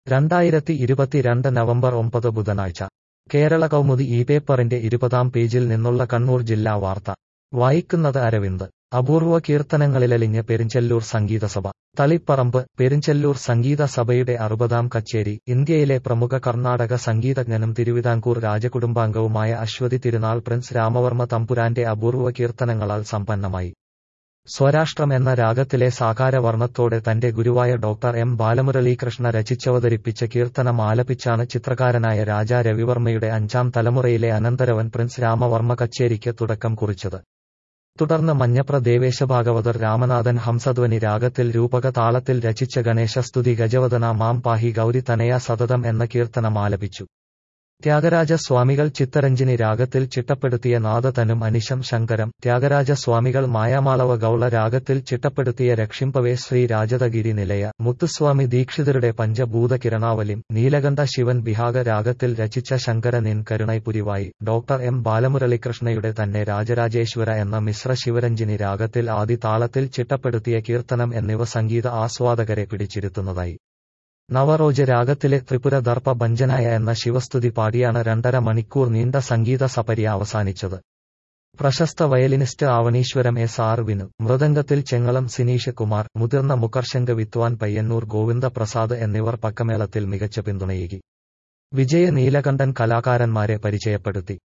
രണ്ടായിരത്തി ഇരുപത്തിരണ്ട് നവംബർ ഒമ്പത് ബുധനാഴ്ച കേരള കൗമുദി ഈ പേപ്പറിന്റെ ഇരുപതാം പേജിൽ നിന്നുള്ള കണ്ണൂർ ജില്ലാ വാർത്ത വായിക്കുന്നത് അരവിന്ദ് അപൂർവ കീർത്തനങ്ങളിലലിഞ്ഞ് പെരിഞ്ചെല്ലൂർ സംഗീതസഭ തളിപ്പറമ്പ് പെരിഞ്ചെല്ലൂർ സംഗീത സഭയുടെ അറുപതാം കച്ചേരി ഇന്ത്യയിലെ പ്രമുഖ കർണാടക സംഗീതജ്ഞനും തിരുവിതാംകൂർ രാജകുടുംബാംഗവുമായ അശ്വതി തിരുനാൾ പ്രിൻസ് രാമവർമ്മ തമ്പുരാന്റെ അപൂർവ കീർത്തനങ്ങളാൽ സമ്പന്നമായി സ്വരാഷ്ട്രം എന്ന രാഗത്തിലെ സാകാരവർണ്ണത്തോടെ തന്റെ ഗുരുവായ ഡോക്ടർ എം ബാലമുരളീകൃഷ്ണ രചിച്ചവതരിപ്പിച്ച കീർത്തനം ആലപിച്ചാണ് ചിത്രകാരനായ രാജാ രവിവർമ്മയുടെ അഞ്ചാം തലമുറയിലെ അനന്തരവൻ പ്രിൻസ് രാമവർമ്മ കച്ചേരിക്ക് തുടക്കം കുറിച്ചത് തുടർന്ന് മഞ്ഞപ്ര ദേവേശഭാഗവതർ രാമനാഥൻ ഹംസധ്വനി രാഗത്തിൽ രൂപക താളത്തിൽ രചിച്ച ഗണേശസ്തുതി ഗജവദന മാം പാഹി ഗൗരി തനയ സതതം എന്ന കീർത്തനം ആലപിച്ചു ത്യാഗരാജ സ്വാമികൾ ചിത്തരഞ്ജിനി രാഗത്തിൽ ചിട്ടപ്പെടുത്തിയ നാദതനും അനിശം ശങ്കരം ത്യാഗരാജ സ്വാമികൾ മായാമാളവ ഗൗള രാഗത്തിൽ ചിട്ടപ്പെടുത്തിയ രക്ഷിംപവേ ശ്രീ രാജതഗിരി നിലയ മുത്തുസ്വാമി ദീക്ഷിതരുടെ പഞ്ചഭൂത കിരണാവലിം നീലകണ്ഠ ശിവൻ ബിഹാഗ രാഗത്തിൽ രചിച്ച ശങ്കര നിൻ കരുണൈപുരിവായി ഡോക്ടർ എം ബാലമുരളികൃഷ്ണയുടെ തന്നെ രാജരാജേശ്വര എന്ന മിശ്ര ശിവരഞ്ജിനി രാഗത്തിൽ ആദി താളത്തിൽ ചിട്ടപ്പെടുത്തിയ കീർത്തനം എന്നിവ സംഗീത ആസ്വാദകരെ പിടിച്ചിരുത്തുന്നതായി നവറോജ രാഗത്തിലെ ത്രിപുര ദർപ്പ ഭഞ്ജനായ എന്ന ശിവസ്തുതി പാടിയാണ് രണ്ടര മണിക്കൂർ നീണ്ട സംഗീത സപര്യ അവസാനിച്ചത് പ്രശസ്ത violinist Avaneeswaram S R Vinu മൃദംഗത്തിൽ ചെങ്ങളം സിനീഷ് കുമാർ മുതിർന്ന മുഖർശങ്ക വിദ്വാൻ പയ്യന്നൂർ ഗോവിന്ദ പ്രസാദ് എന്നിവർ പക്കമേളത്തിൽ മികച്ച പിന്തുണയേകി വിജയ നീലകണ്ഠൻ കലാകാരന്മാരെ പരിചയപ്പെടുത്തി